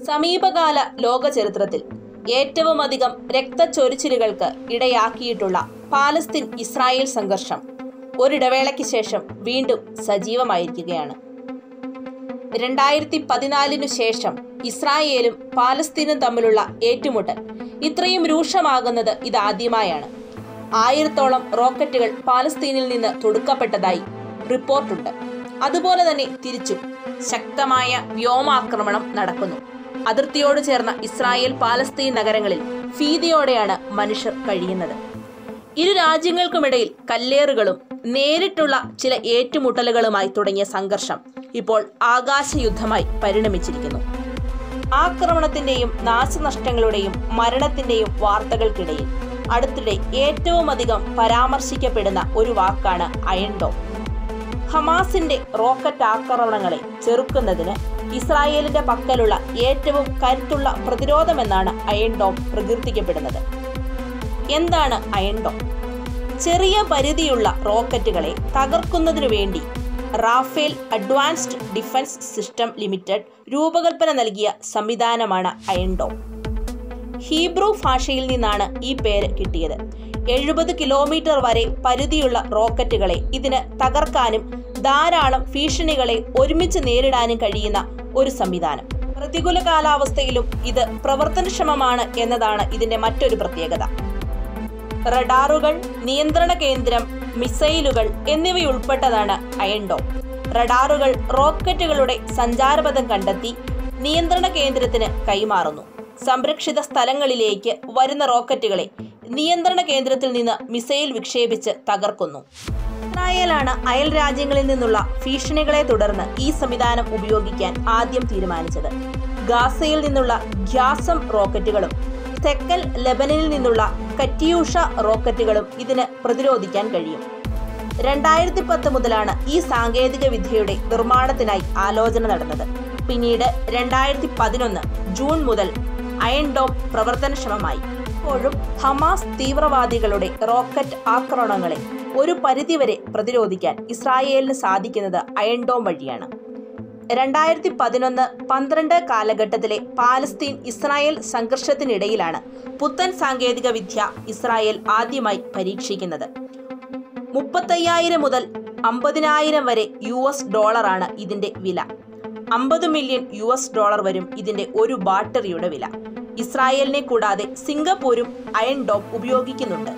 സമീപകാല ലോക ചരിത്രത്തിൽ ഏറ്റവും അധികം രക്തച്ചൊരിച്ചിലുകൾക്ക് ഇടയാക്കിയിട്ടുള്ള പാലസ്തീൻ ഇസ്രായേൽ സംഘർഷം ഒരിടവേളയ്ക്ക് ശേഷം വീണ്ടും സജീവമായിരിക്കുകയാണ് രണ്ടായിരത്തി പതിനാലിനു ശേഷം ഇസ്രായേലും പാലസ്തീനും തമ്മിലുള്ള ഏറ്റുമുട്ടൽ ഇത്രയും രൂക്ഷമാകുന്നത് ഇതാദ്യമായാണ് ആയിരത്തോളം റോക്കറ്റുകൾ പാലസ്തീനിൽ നിന്ന് തൊടുക്കപ്പെട്ടതായി റിപ്പോർട്ടുണ്ട് അതുപോലെ തന്നെ തിരിച്ചും ശക്തമായ വ്യോമാക്രമണം നടക്കുന്നു അതിർത്തിയോട് ചേർന്ന ഇസ്രായേൽ പാലസ്തീൻ നഗരങ്ങളിൽ ഭീതിയോടെയാണ് മനുഷ്യർ കഴിയുന്നത് ഇരു രാജ്യങ്ങൾക്കുമിടയിൽ കല്ലേറുകളും നേരിട്ടുള്ള ചില ഏറ്റുമുട്ടലുകളുമായി തുടങ്ങിയ സംഘർഷം ഇപ്പോൾ ആകാശയുദ്ധമായി പരിണമിച്ചിരിക്കുന്നു ആക്രമണത്തിന്റെയും നാശനഷ്ടങ്ങളുടെയും മരണത്തിന്റെയും വാർത്തകൾക്കിടയിൽ അടുത്തിടെ ഏറ്റവും അധികം പരാമർശിക്കപ്പെടുന്ന ഒരു വാക്കാണ് അയൺഡോം ഹമാസിന്റെ റോക്കറ്റ് ആക്രമണങ്ങളെ ചെറുക്കുന്നതിന് ഇസ്രായേലിന്റെ പക്കലുള്ള ഏറ്റവും കരുത്തുള്ള പ്രതിരോധമെന്നാണ് അയൺഡോം പ്രകീർത്തിക്കപ്പെടുന്നത് എന്താണ് അയൺഡോം ചെറിയ പരിധിയുള്ള റോക്കറ്റുകളെ തകർക്കുന്നതിനു വേണ്ടി Rafael advanced defence system limited രൂപകൽപ്പന നൽകിയ സംവിധാനമാണ് അയൺഡോം ഹീബ്രു ഭാഷയിൽ നിന്നാണ് ഈ പേര് കിട്ടിയത് എഴുപത് കിലോമീറ്റർ വരെ പരിധിയുള്ള റോക്കറ്റുകളെ ഇതിന് തകർക്കാനും ധാരാളം ഭീഷണികളെ ഒരുമിച്ച് നേരിടാനും കഴിയുന്ന ഒരു സംവിധാനം പ്രതികൂല കാലാവസ്ഥയിലും ഇത് പ്രവർത്തനക്ഷമമാണ് എന്നതാണ് ഇതിന്റെ മറ്റൊരു പ്രത്യേകത റഡാറുകൾ നിയന്ത്രണ കേന്ദ്രം മിസൈലുകൾ എന്നിവയുൾപ്പെട്ടതാണ് അയൺഡോം റഡാറുകൾ റോക്കറ്റുകളുടെ സഞ്ചാരപഥം കണ്ടെത്തി നിയന്ത്രണ കേന്ദ്രത്തിന് കൈമാറുന്നു സംരക്ഷിത സ്ഥലങ്ങളിലേക്ക് വരുന്ന റോക്കറ്റുകളെ നിയന്ത്രണ കേന്ദ്രത്തിൽ നിന്ന് മിസൈൽ വിക്ഷേപിച്ച് തകർക്കുന്നു ഇസ്രായേലാണ് അയൽ രാജ്യങ്ങളിൽ നിന്നുള്ള ഭീഷണികളെ തുടർന്ന് ഈ സംവിധാനം ഉപയോഗിക്കാൻ ആദ്യം തീരുമാനിച്ചത് ഗാസയിൽ നിന്നുള്ള ഗ്യാസം റോക്കറ്റുകളും തെക്കൻ ലെബനനിൽ നിന്നുള്ള കറ്റിയൂഷ റോക്കറ്റുകളും ഇതിന് പ്രതിരോധിക്കാൻ കഴിയും രണ്ടായിരത്തി പത്ത് മുതലാണ് ഈ സാങ്കേതിക വിദ്യയുടെ നിർമ്മാണത്തിനായി ആലോചന നടന്നത് പിന്നീട് രണ്ടായിരത്തി പതിനൊന്ന് ജൂൺ മുതൽ അയൺ ഡോം പ്രവർത്തനക്ഷമമായി ഇപ്പോഴും ഹമാസ് തീവ്രവാദികളുടെ റോക്കറ്റ് ആക്രമണങ്ങളെ ഒരു പരിധിവരെ പ്രതിരോധിക്കാൻ ഇസ്രായേലിന് സാധിക്കുന്നത് അയൺ ഡോം വഴിയാണ് രണ്ടായിരത്തി പതിനൊന്ന് പന്ത്രണ്ട് കാലഘട്ടത്തിലെ പാലസ്തീൻ ഇസ്രായേൽ സംഘർഷത്തിനിടയിലാണ് പുത്തൻ സാങ്കേതിക വിദ്യ ഇസ്രായേൽ ആദ്യമായി പരീക്ഷിക്കുന്നത് മുപ്പത്തയ്യായിരം മുതൽ അമ്പതിനായിരം വരെ യു എസ് ഡോളറാണ് ഇതിന്റെ വില അമ്പത് മില്യൺ യു എസ് ഡോളർ വരും ഇതിന്റെ ഒരു ബാറ്ററിയുടെ വില ഇസ്രായേലിനെ കൂടാതെ സിംഗപ്പൂരും അയൺ ഡോം ഉപയോഗിക്കുന്നുണ്ട്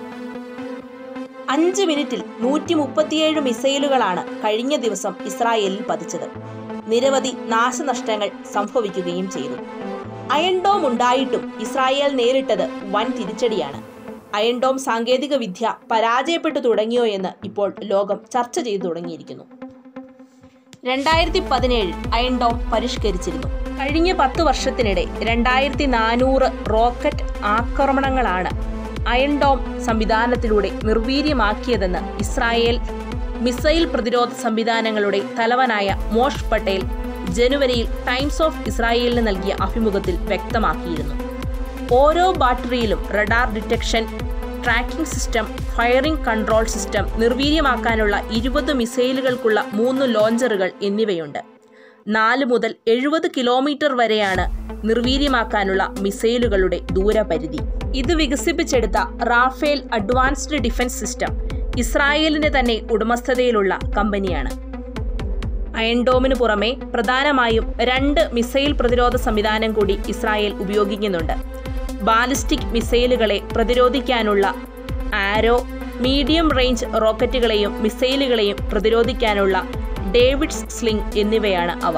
അഞ്ച് മിനിറ്റിൽ നൂറ്റി മുപ്പത്തിയേഴ് മിസൈലുകളാണ് കഴിഞ്ഞ ദിവസം ഇസ്രായേലിൽ പതിച്ചത് നിരവധി നാശനഷ്ടങ്ങൾ സംഭവിക്കുകയും ചെയ്തു അയൺഡോം ഉണ്ടായിട്ടും ഇസ്രായേൽ നേരിട്ടത് വൻ തിരിച്ചടിയാണ് അയൺഡോം സാങ്കേതിക വിദ്യ പരാജയപ്പെട്ടു തുടങ്ങിയോ എന്ന് ഇപ്പോൾ ലോകം ചർച്ച ചെയ്തു തുടങ്ങിയിരിക്കുന്നു രണ്ടായിരത്തി പതിനേഴിൽ അയൺഡോം പരിഷ്കരിച്ചിരുന്നു കഴിഞ്ഞ പത്ത് വർഷത്തിനിടെ രണ്ടായിരത്തി നാനൂറ് റോക്കറ്റ് ആക്രമണങ്ങളാണ് അയൺഡോം സംവിധാനത്തിലൂടെ നിർവീര്യമാക്കിയതെന്ന് ഇസ്രായേൽ മിസൈൽ പ്രതിരോധ സംവിധാനങ്ങളുടെ തലവനായ മോഷ് പട്ടേൽ ജനുവരിയിൽ ടൈംസ് ഓഫ് ഇസ്രായേലിന് നൽകിയ അഭിമുഖത്തിൽ വ്യക്തമാക്കിയിരുന്നു ഓരോ ബാറ്ററിയിലും radar detection tracking system firing control system നിർവീര്യമാക്കാനുള്ള ഇരുപത് മിസൈലുകൾക്കുള്ള മൂന്ന് ലോഞ്ചറുകൾ എന്നിവയുണ്ട് നാല് മുതൽ എഴുപത് കിലോമീറ്റർ വരെയാണ് നിർവീര്യമാക്കാനുള്ള മിസൈലുകളുടെ ദൂരപരിധി ഇത് വികസിപ്പിച്ചെടുത്ത റാഫേൽ അഡ്വാൻസ്ഡ് ഡിഫൻസ് സിസ്റ്റം ഇസ്രായേലിന്റെ തന്നെ ഉടമസ്ഥതയിലുള്ള കമ്പനിയാണ് അയൺഡോമിന് പുറമെ പ്രധാനമായും രണ്ട് മിസൈൽ പ്രതിരോധ സംവിധാനം കൂടി ഇസ്രായേൽ ഉപയോഗിക്കുന്നുണ്ട് ബാലിസ്റ്റിക് മിസൈലുകളെ പ്രതിരോധിക്കാനുള്ള ആരോ മീഡിയം റേഞ്ച് റോക്കറ്റുകളെയും മിസൈലുകളെയും പ്രതിരോധിക്കാനുള്ള ഡേവിഡ്സ് സ്ലിംഗ് എന്നിവയാണ് അവ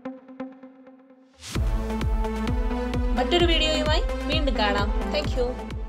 മറ്റൊരു വീഡിയോയുമായി വീണ്ടും കാണാം താങ്ക്